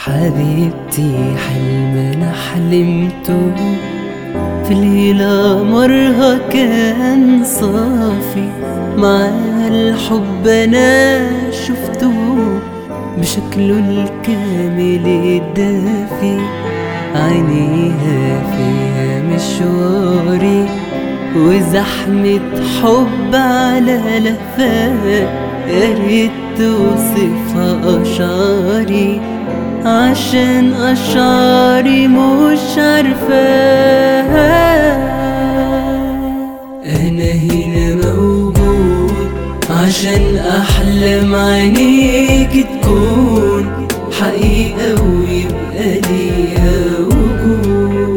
حبيبتي حلم انا حلمته في ليلة مرها كان صافي مع الحب انا شفته بشكله الكامل الدافي عينيها فيها مشواري وزحمة حب على لهفات يا ريت توصفها أشعاري عشان أشعاري مش عارفاها أنا هنا موجود عشان أحلم عينيك تكون حقيقة ويبقى ليها وجود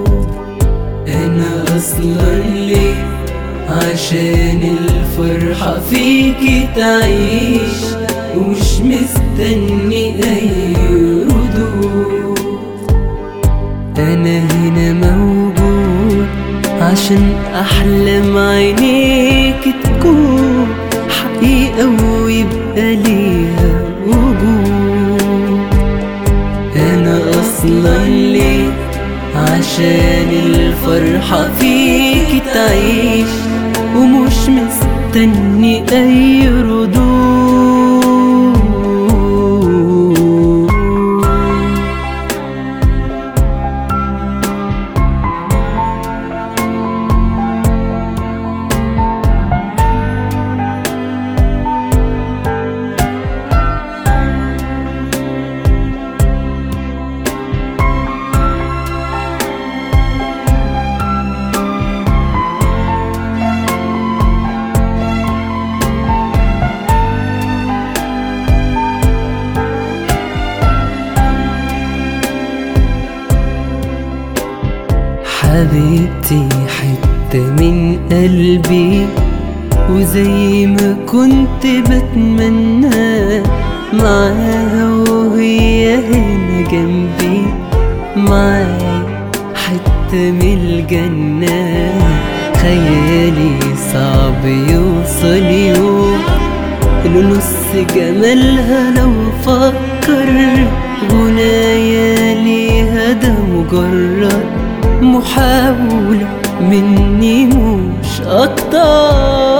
أنا أصلا ليه عشان الفرحة فيكي تعيش ومش مستني أي ردود أنا هنا موجود عشان أحلم عينيك تكون حقيقة ويبقى ليها وجود أنا أصلا ليه عشان الفرحة فيك تعيش ومش مستني أي ردود حبيبتي حتة من قلبي وزي ما كنت بتمنى معاها وهي هنا جنبي معايا حتة من الجنة خيالي صعب يوصل يوم لنص جمالها لو فكر غنايا ليها ده مجرد محاولة مني مش أكتر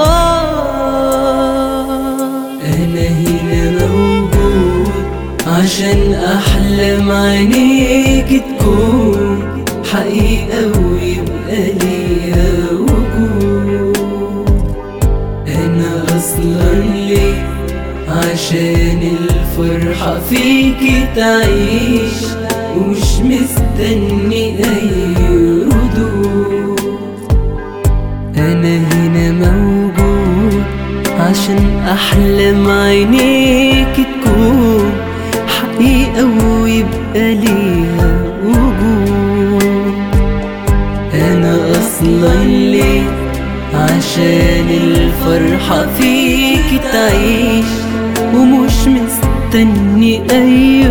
أنا هنا موجود عشان أحلم عينيك تكون حقيقة ويبقى ليها وجود أنا أصلا ليه عشان الفرحة فيكي تعيش ومش مستني أي ردود أنا هنا موجود عشان أحلم عينيك تكون حقيقة ويبقى ليها وجود أنا أصلا ليه عشان الفرحة فيك تعيش ومش مستني أي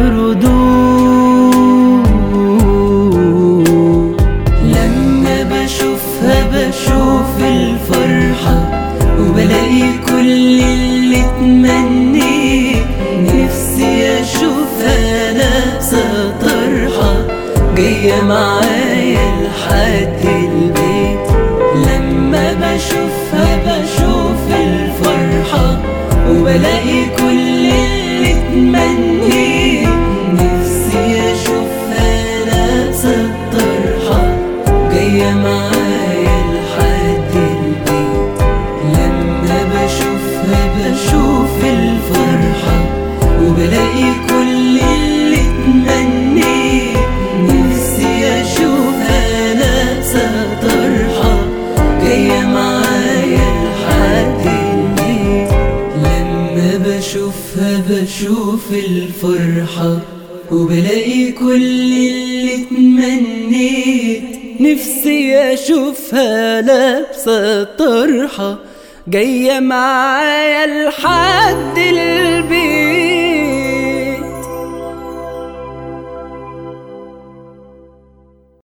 ردود لما بشوفها بشوف الفرحة وبلاقي كل اللي اتمنيت نفسي أشوفها لابسة طرحة جاية معايا لحد البيت لما بشوفها بشوف الفرحة وبلاقي كل اللي اتمنيت نفسي أشوفها لابسة طرحة جاية معايا لحد البيت لما بشوفها بشوف الفرحة وبلاقي كل اللي اتمنيت نفسي أشوفها لابسة طرحة جاية معايا لحد البيت لما بشوفها بشوف الفرحة وبلاقي كل اللي اتمنيت نفسي اشوفها لابسة طرحة جاية معايا لحد البيت